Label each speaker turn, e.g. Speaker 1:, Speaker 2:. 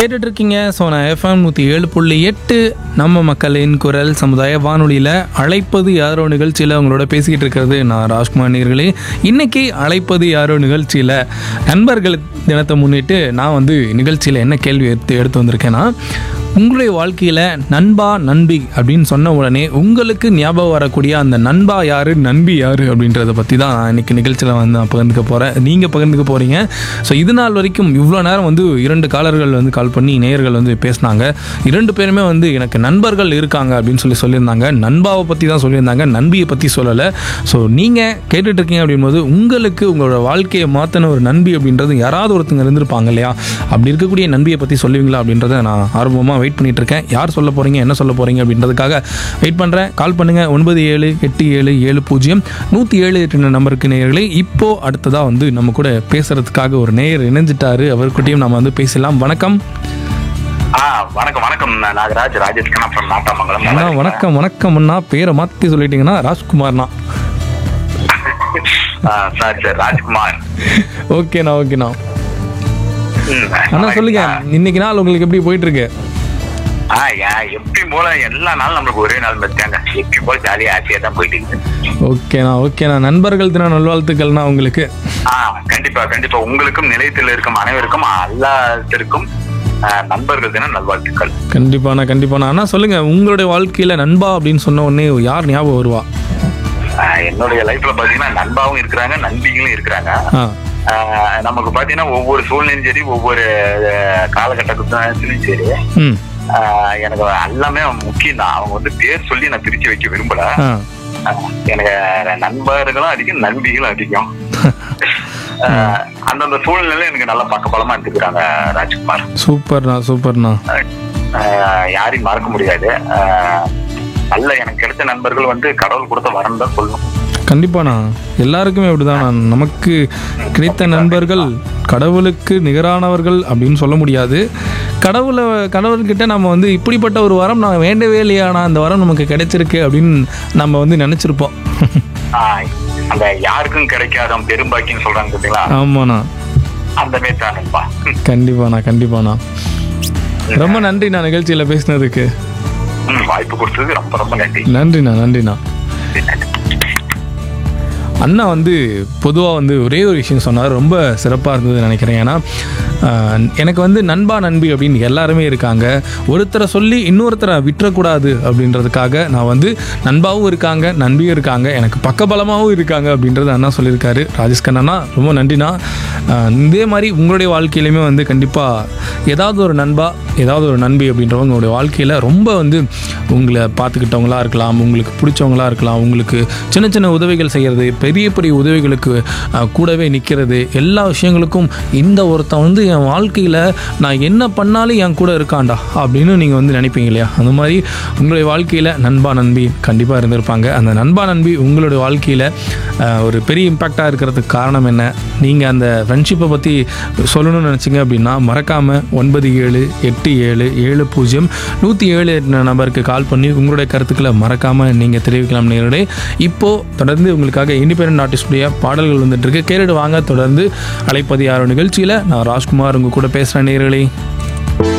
Speaker 1: கேட்டுட்டு இருக்கீங்க ஸோ நான் எஃப்எம் நூற்றி ஏழு புள்ளி எட்டு நம்ம மக்களின் குரல் சமுதாய வானொலியில் அழைப்பது யாரோ நிகழ்ச்சியில் உங்களோட பேசிக்கிட்டு இருக்கிறது நான் ராஜ்குமார் நேர்களே இன்னைக்கு அழைப்பது யாரோ நிகழ்ச்சியில் நண்பர்கள் தினத்தை முன்னிட்டு நான் வந்து நிகழ்ச்சியில் என்ன கேள்வி எடுத்து எடுத்து வந்திருக்கேன்னா உங்களுடைய வாழ்க்கையில் நண்பா நண்பி அப்படின்னு சொன்ன உடனே உங்களுக்கு ஞாபகம் வரக்கூடிய அந்த நண்பா யாரு நண்பி யாரு அப்படின்றத பற்றி தான் நான் இன்னைக்கு நிகழ்ச்சியில் வந்து நான் பகிர்ந்துக்க போகிறேன் நீங்கள் பகிர்ந்துக்க போகிறீங்க ஸோ இது நாள் வரைக்கும் இவ்வளோ நேரம் வந்து இரண்டு காலர்கள் வந்து கால் பண்ணி நேயர்கள் வந்து பேசினாங்க இரண்டு பேருமே வந்து எனக்கு நண்பர்கள் இருக்காங்க அப்படின்னு சொல்லி சொல்லியிருந்தாங்க நண்பாவை பற்றி தான் சொல்லியிருந்தாங்க நண்பியை பற்றி சொல்லலை ஸோ நீங்கள் கேட்டுட்டு இருக்கீங்க அப்படின்போது உங்களுக்கு உங்களோட வாழ்க்கையை மாற்றின ஒரு நண்பி அப்படின்றது யாராவது ஒருத்தங்க இருந்திருப்பாங்க இல்லையா அப்படி இருக்கக்கூடிய நண்பியை பற்றி சொல்லுவீங்களா அப்படின்றத நான் ஆர்வமாக வெயிட் பண்ணிட்டு இருக்கேன் யார் சொல்ல போகிறீங்க என்ன சொல்ல போகிறீங்க அப்படின்றதுக்காக வெயிட் பண்ணுறேன் கால் பண்ணுங்கள் ஒன்பது ஏழு எட்டு ஏழு ஏழு பூஜ்ஜியம் நூற்றி ஏழு எட்டு நம்பருக்கு நேயர்களே இப்போ அடுத்ததாக வந்து நம்ம கூட பேசுறதுக்காக ஒரு நேயர் இணைஞ்சிட்டாரு அவர்கிட்டயும் நம்ம வந்து பேசலாம் வணக்கம்
Speaker 2: ஆ வணக்கம் வணக்கம் நான் நாகராஜ் ராஜேஷ் கண்ணா ஃப்ரம் நாட்டாமங்கலம்
Speaker 1: அண்ணா வணக்கம் வணக்கம் அண்ணா பேரை மாற்றி சொல்லிட்டீங்கன்னா ராஜ்குமார்ண்ணா
Speaker 2: ஆ, சார் சார் ராஜ்குமார்
Speaker 1: ஓகேண்ணா ஓகேண்ணா
Speaker 2: ம்,
Speaker 1: அண்ணா சொல்லுங்க இன்னைக்கு நாள் உங்களுக்கு எப்படி போயிட்டு இருக்கு
Speaker 2: ஆ ஏன் எப்படி போல எல்லா நாளும் நம்மளுக்கு ஒரே நாள் வச்சாங்க எப்படி போல ஜாலியா ஹாப்பியா தான் போயிட்டு இருக்குது
Speaker 1: ஓகேண்ணா ஓகேண்ணா நண்பர்கள் தின நல்வாழ்த்துக்கள்ண்ணா உங்களுக்கு
Speaker 2: ஆ கண்டிப்பா கண்டிப்பா உங்களுக்கும் நிலையத்தில் இருக்கும் அனைவருக்கும் எல்லாத்திற்கும் ஆ, நண்பர்கள் தின நல்வாழ்த்துக்கள்
Speaker 1: கண்டிப்பாண்ணா கண்டிப்பாண்ணா அண்ணா சொல்லுங்க உங்களுடைய வாழ்க்கையில நண்பா அப்படின்னு சொன்ன உடனே யார் ஞாபகம் வருவா
Speaker 2: ஆ, என்னுடைய லைஃப்ல பாத்தீங்கன்னா நண்பாவும் இருக்கிறாங்க நண்பிகளும் இருக்கிறாங்க
Speaker 1: ஆ
Speaker 2: ஆ, நமக்கு பாத்தீங்கன்னா ஒவ்வொரு சூழ்நிலையும் சரி ஒவ்வொரு ஆ, காலகட்டத்திலும் சரி
Speaker 1: ம்
Speaker 2: ஆஹ் எனக்கு எல்லாமே முக்கியம் தான் அவங்க வந்து பேர் சொல்லி நான் பிரிச்சு வைக்க விரும்பல
Speaker 1: ஆ
Speaker 2: ஆஹ் எனக்கு நண்பர்களும் அதிகம் நண்பிகளும் அதிகம் ஆஹ் அந்தந்த சூழ்நிலை எனக்கு நல்ல பக்கபலமா எடுத்துக்கிறாங்க ராஜ்குமார்
Speaker 1: சூப்பர்ண்ணா சூப்பர்ண்ணா
Speaker 2: ஆஹ் யாரையும் மறக்க முடியாது ஆஹ் நல்ல எனக்கு கிடைச்ச நண்பர்கள் வந்து கடவுள் கொடுத்த வரம் தான் சொல்லணும்
Speaker 1: கண்டிப்பாண்ணா எல்லாருக்குமே அப்படிதான் நமக்கு கிடைத்த நண்பர்கள் கடவுளுக்கு நிகரானவர்கள் அப்படின்னு சொல்ல முடியாது கடவுளை கடவுள்கிட்ட நம்ம வந்து இப்படிப்பட்ட ஒரு வரம் நான் வேண்டவே இல்லையாண்ணா அந்த வரம் நமக்கு கிடைச்சிருக்கு அப்படின்னு நம்ம வந்து நினச்சிருப்போம்
Speaker 2: ஆஹ் அந்த யாருக்கும் கிடைக்காத பெரும்பாக்கின்னு சொல்றாங்க பார்த்தீங்களா
Speaker 1: ஆமாண்ணா
Speaker 2: அந்த மாரி தான் நண்பா
Speaker 1: கண்டிப்பாண்ணா கண்டிப்பாண்ணா ரொம்ப நன்றி நான் நிகழ்ச்சியில் பேசினதுக்கு
Speaker 2: ம், வாய்ப்பு கொடுத்ததுக்கு ரொம்ப ரொம்ப நன்றி
Speaker 1: நன்றிண்ணா நன்றிண்ணா அண்ணா வந்து பொதுவாக வந்து ஒரே ஒரு விஷயம் சொன்னார் ரொம்ப சிறப்பாக இருந்ததுன்னு நினைக்கிறேன் ஏன்னா ஆஹ், எனக்கு வந்து நண்பா நண்பி அப்படின்னு எல்லாருமே இருக்காங்க ஒருத்தரை சொல்லி இன்னொருத்தரை விட்டுறக்கூடாது அப்படின்றதுக்காக நான் வந்து நண்பாவும் இருக்காங்க நண்பியும் இருக்காங்க எனக்கு பக்கபலமாகவும் இருக்காங்க அப்படின்றது அண்ணா சொல்லியிருக்காரு ராஜேஷ் கண்ணா ரொம்ப நன்றிண்ணா ஆஹ், இதே மாதிரி உங்களுடைய வாழ்க்கையிலையுமே வந்து கண்டிப்பாக ஏதாவது ஒரு நண்பா ஏதாவது ஒரு நண்பி அப்படின்றவங்க உங்களுடைய வாழ்க்கையில் ரொம்ப வந்து உங்களை பார்த்துக்கிட்டவங்களா இருக்கலாம் உங்களுக்கு பிடிச்சவங்களா இருக்கலாம் உங்களுக்கு சின்ன சின்ன உதவிகள் செய்கிறது பெரிய பெரிய உதவிகளுக்கு அஹ், கூடவே நிற்கிறது எல்லா விஷயங்களுக்கும் இந்த ஒருத்தன் வந்து என் வாழ்க்கையில் நான் என்ன பண்ணாலும் என் கூட இருக்கான்டா அப்படின்னு நீங்கள் வந்து நினைப்பீங்க இல்லையா அந்த மாதிரி உங்களுடைய வாழ்க்கையில் நண்பா நண்பி கண்டிப்பாக இருந்திருப்பாங்க அந்த நண்பா நண்பி உங்களுடைய வாழ்க்கையில் அஹ், ஒரு பெரிய இம்பேக்டாக இருக்கிறதுக்கு காரணம் என்ன நீங்கள் அந்த ஃப்ரெண்ட்ஷிப்பை பற்றி சொல்லணும்னு நினச்சிங்க அப்படின்னா மறக்காமல் ஒன்பது ஏழு எட்டு ஏழு ஏழு பூஜ்ஜியம் நூற்றி ஏழு எட்டு நம்பருக்கு கால் பண்ணி உங்களுடைய கருத்துக்களை மறக்காமல் நீங்கள் தெரிவிக்கலாம் நேரடியே இப்போது தொடர்ந்து உங்களுக்காக இண்டிபெண்ட் ஆர்டிஸ்டுடைய பாடல்கள் வந்துட்டு இருக்கு கேட்டுட்டு வாங்க தொடர்ந்து அழைப்பது யாரோ நிகழ்ச்சியில் நான் ராஜ்குமார் உங்கள் கூட பேசுகிறேன் நேர்களே